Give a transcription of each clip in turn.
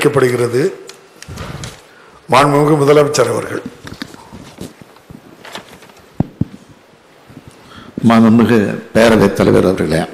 அளிக்கப்படுகிறது மாண்புமிகு முதலமைச்சர் அவர்கள் மாண்புமிகு பேரவைத் தலைவர் அவர்களே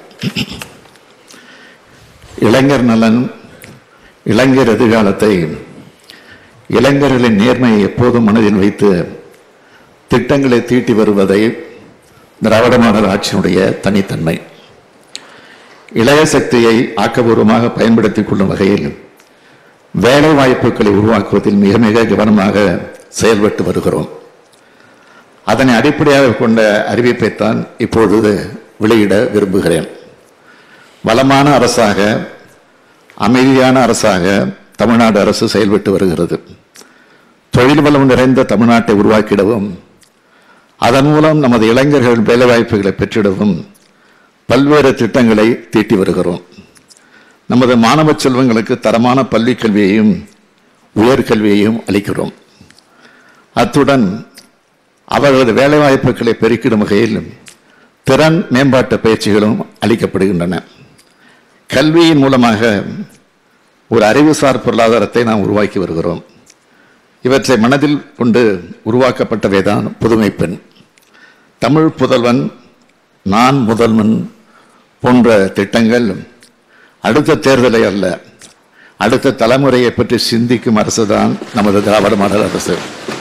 இளைஞர் நலன் இளைஞர் எதிர்காலத்தை இளைஞர்களின் நேர்மையை எப்போதும் மனதில் வைத்து திட்டங்களை தீட்டி வருவதை திராவிட மாடல் ஆட்சியினுடைய தனித்தன்மை இளைய சக்தியை ஆக்கபூர்வமாக பயன்படுத்திக் கொள்ளும் வகையில் வேலை வாய்ப்புகளை உருவாக்குவதில் மிக மிக கவனமாக செயல்பட்டு வருகிறோம் அதனை அடிப்படையாக கொண்ட அறிவிப்பைத்தான் இப்பொழுது வெளியிட விரும்புகிறேன் வளமான அரசாக அமைதியான அரசாக தமிழ்நாடு அரசு செயல்பட்டு வருகிறது தொழில் வளம் நிறைந்த தமிழ்நாட்டை உருவாக்கிடவும் அதன் மூலம் நமது இளைஞர்கள் வேலைவாய்ப்புகளை பெற்றிடவும் பல்வேறு திட்டங்களை தீட்டி வருகிறோம் நமது மாணவ செல்வங்களுக்கு தரமான பள்ளி கல்வியையும் உயர்கல்வியையும் அளிக்கிறோம் அத்துடன் அவர்களது வேலைவாய்ப்புகளை பெருக்கிடும் வகையில் திறன் மேம்பாட்டு பயிற்சிகளும் அளிக்கப்படுகின்றன கல்வியின் மூலமாக ஒரு அறிவுசார் பொருளாதாரத்தை நாம் உருவாக்கி வருகிறோம் இவற்றை மனதில் கொண்டு உருவாக்கப்பட்டவைதான் புதுமை பெண் தமிழ் புதல்வன் நான் முதல்வன் போன்ற திட்டங்கள் அடுத்த தேர்தலை அல்ல அடுத்த தலைமுறையை பற்றி சிந்திக்கும் அரசுதான் நமது திராவிட மாடல் அரசு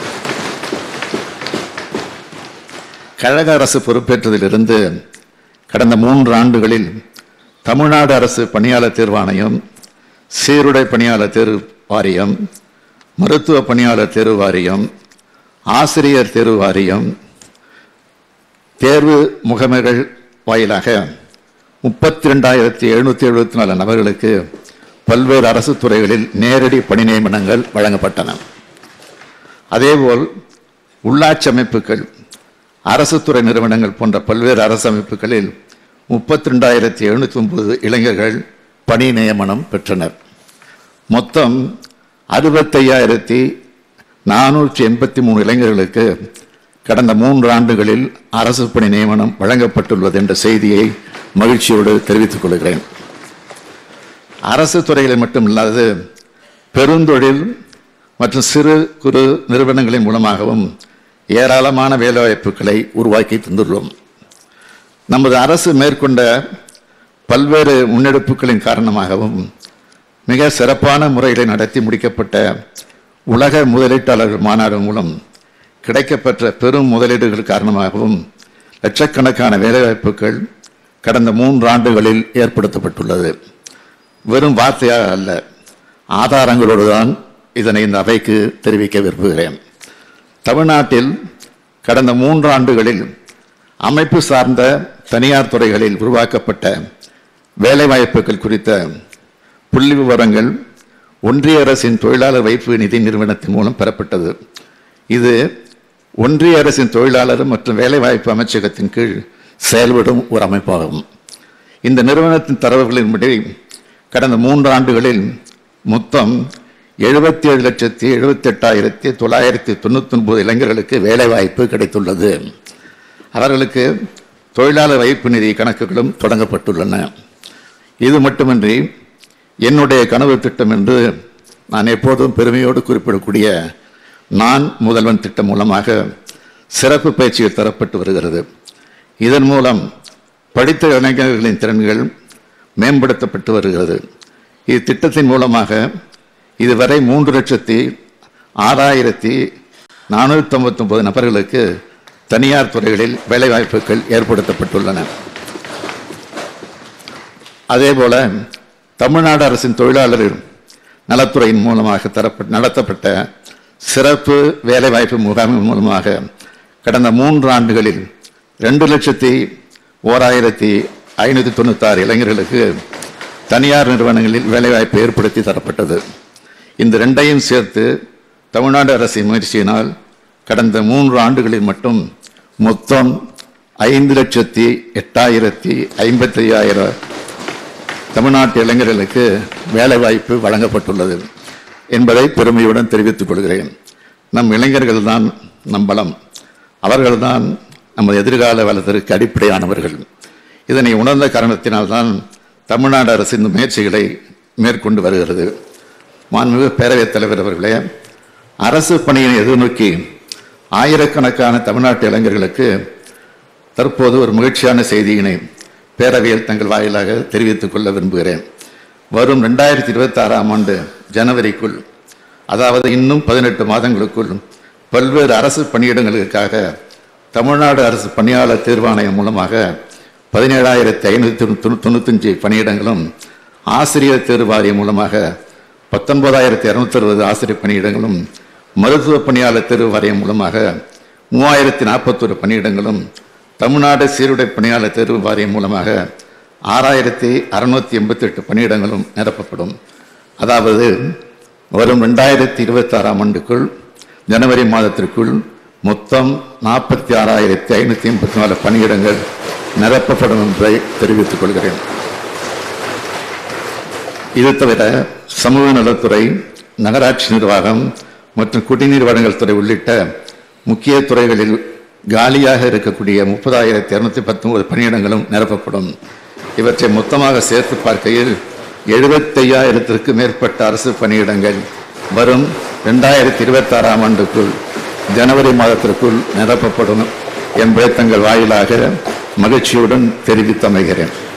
கழக அரசு பொறுப்பேற்றதிலிருந்து கடந்த மூன்று ஆண்டுகளில் தமிழ்நாடு அரசு பணியாளர் தேர்வாணையம் சீருடை பணியாளர் தேர்வு வாரியம் மருத்துவ பணியாளர் தேர்வு வாரியம் ஆசிரியர் தேர்வு வாரியம் தேர்வு முகமைகள் வாயிலாக முப்பத்தி ரெண்டாயிரத்தி எழுநூத்தி எழுபத்தி நாலு நபர்களுக்கு பல்வேறு அரசு துறைகளில் நேரடி பணி நியமனங்கள் வழங்கப்பட்டன அதேபோல் உள்ளாட்சி அமைப்புகள் அரசு துறை நிறுவனங்கள் போன்ற பல்வேறு அரசு அமைப்புகளில் முப்பத்தி ரெண்டாயிரத்தி எழுநூத்தி ஒன்பது இளைஞர்கள் பணி நியமனம் பெற்றனர் மொத்தம் அறுபத்தையாயிரத்தி நானூற்றி எண்பத்தி மூணு இளைஞர்களுக்கு கடந்த மூன்று ஆண்டுகளில் அரசு பணி நியமனம் வழங்கப்பட்டுள்ளது என்ற செய்தியை மகிழ்ச்சியோடு தெரிவித்துக் கொள்கிறேன் அரசு துறைகளில் மட்டுமில்லாது பெருந்தொழில் மற்றும் சிறு குறு நிறுவனங்களின் மூலமாகவும் ஏராளமான வேலைவாய்ப்புகளை உருவாக்கி தந்துள்ளோம் நமது அரசு மேற்கொண்ட பல்வேறு முன்னெடுப்புகளின் காரணமாகவும் மிக சிறப்பான முறைகளை நடத்தி முடிக்கப்பட்ட உலக முதலீட்டாளர்கள் மாநாடு மூலம் கிடைக்கப்பெற்ற பெரும் முதலீடுகள் காரணமாகவும் லட்சக்கணக்கான வேலைவாய்ப்புகள் கடந்த மூன்று ஆண்டுகளில் ஏற்படுத்தப்பட்டுள்ளது வெறும் வார்த்தையாக அல்ல ஆதாரங்களோடு தான் இதனை இந்த அவைக்கு தெரிவிக்க விரும்புகிறேன் தமிழ்நாட்டில் கடந்த மூன்று ஆண்டுகளில் அமைப்பு சார்ந்த தனியார் துறைகளில் உருவாக்கப்பட்ட வேலைவாய்ப்புகள் குறித்த புள்ளி விவரங்கள் ஒன்றிய அரசின் தொழிலாளர் வைப்பு நிதி நிறுவனத்தின் மூலம் பெறப்பட்டது இது ஒன்றிய அரசின் தொழிலாளர் மற்றும் வேலைவாய்ப்பு அமைச்சகத்தின் கீழ் செயல்படும் ஒரு அமைப்பாகும் இந்த நிறுவனத்தின் தரவுகளின்படி கடந்த மூன்று ஆண்டுகளில் மொத்தம் எழுபத்தி ஏழு லட்சத்தி எழுபத்தி எட்டாயிரத்தி தொள்ளாயிரத்தி தொண்ணூத்தி ஒன்பது இளைஞர்களுக்கு வேலைவாய்ப்பு கிடைத்துள்ளது அவர்களுக்கு தொழிலாளர் வைப்பு நிதி கணக்குகளும் தொடங்கப்பட்டுள்ளன இது மட்டுமின்றி என்னுடைய கனவு திட்டம் என்று நான் எப்போதும் பெருமையோடு குறிப்பிடக்கூடிய நான் முதல்வன் திட்டம் மூலமாக சிறப்பு பயிற்சிகள் தரப்பட்டு வருகிறது இதன் மூலம் படித்த இளைஞர்களின் திறன்கள் மேம்படுத்தப்பட்டு வருகிறது இத்திட்டத்தின் மூலமாக இதுவரை மூன்று லட்சத்தி ஆறாயிரத்தி நானூற்றி ஐம்பத்தொம்பது நபர்களுக்கு தனியார் துறைகளில் வேலைவாய்ப்புகள் ஏற்படுத்தப்பட்டுள்ளன அதேபோல தமிழ்நாடு அரசின் தொழிலாளர் நலத்துறையின் மூலமாக தரப்பட்ட நடத்தப்பட்ட சிறப்பு வேலைவாய்ப்பு முகாமின் மூலமாக கடந்த மூன்று ஆண்டுகளில் ரெண்டு லட்சத்தி ஓராயிரத்தி ஐநூற்றி தொண்ணூத்தாறு இளைஞர்களுக்கு தனியார் நிறுவனங்களில் வேலைவாய்ப்பு ஏற்படுத்தி தரப்பட்டது இந்த ரெண்டையும் சேர்த்து தமிழ்நாடு அரசின் முயற்சியினால் கடந்த மூன்று ஆண்டுகளில் மட்டும் மொத்தம் ஐந்து லட்சத்தி எட்டாயிரத்தி ஐம்பத்தி ஐயாயிரம் தமிழ்நாட்டு இளைஞர்களுக்கு வேலைவாய்ப்பு வழங்கப்பட்டுள்ளது என்பதை பெருமையுடன் தெரிவித்துக் கொள்கிறேன் நம் இளைஞர்கள் தான் நம் பலம் அவர்கள்தான் நமது எதிர்கால வளத்திற்கு அடிப்படையானவர்கள் இதனை உணர்ந்த காரணத்தினால்தான் தமிழ்நாடு அரசு இந்த முயற்சிகளை மேற்கொண்டு வருகிறது மாண்புமிகு பேரவைத் தலைவர் அவர்களே அரசு பணியை எதிர்நோக்கி ஆயிரக்கணக்கான தமிழ்நாட்டு இளைஞர்களுக்கு தற்போது ஒரு மகிழ்ச்சியான செய்தியினை பேரவையில் தங்கள் வாயிலாக தெரிவித்துக் கொள்ள விரும்புகிறேன் வரும் ரெண்டாயிரத்தி இருபத்தி ஆறாம் ஆண்டு ஜனவரிக்குள் அதாவது இன்னும் பதினெட்டு மாதங்களுக்குள் பல்வேறு அரசு பணியிடங்களுக்காக தமிழ்நாடு அரசு பணியாளர் தேர்வாணையம் மூலமாக பதினேழாயிரத்தி ஐநூற்றி தொண்ணூத்தஞ்சு பணியிடங்களும் ஆசிரியர் தேர்வு வாரியம் மூலமாக பத்தொன்பதாயிரத்தி இரநூத்தி அறுபது ஆசிரியர் பணியிடங்களும் மருத்துவ பணியாளர் தேர்வு வாரியம் மூலமாக மூவாயிரத்தி நாற்பத்தொரு பணியிடங்களும் தமிழ்நாடு சீருடை பணியாளர் தேர்வு வாரியம் மூலமாக ஆறாயிரத்தி அறுநூத்தி எண்பத்தி எட்டு பணியிடங்களும் நிரப்பப்படும் அதாவது வரும் ரெண்டாயிரத்தி இருபத்தி ஆறாம் ஆண்டுக்குள் ஜனவரி மாதத்திற்குள் மொத்தம் நாற்பத்தி ஆறாயிரத்தி ஐநூற்றி எண்பத்தி நாலு பணியிடங்கள் நிரப்பப்படும் என்பதை தெரிவித்துக் கொள்கிறேன் இது தவிர சமூக நலத்துறை நகராட்சி நிர்வாகம் மற்றும் குடிநீர் வழங்கல் துறை உள்ளிட்ட முக்கிய துறைகளில் காலியாக இருக்கக்கூடிய முப்பதாயிரத்தி இரநூத்தி பத்தொன்பது பணியிடங்களும் நிரப்பப்படும் இவற்றை மொத்தமாக சேர்த்து பார்க்கையில் எழுபத்தையாயிரத்திற்கு மேற்பட்ட அரசு பணியிடங்கள் வரும் ரெண்டாயிரத்தி இருபத்தாறாம் ஆண்டுக்குள் ஜனவரி மாதத்திற்குள் நிரப்பப்படும் என்பதை தங்கள் வாயிலாக மகிழ்ச்சியுடன் தெரிவித்தமைகிறேன்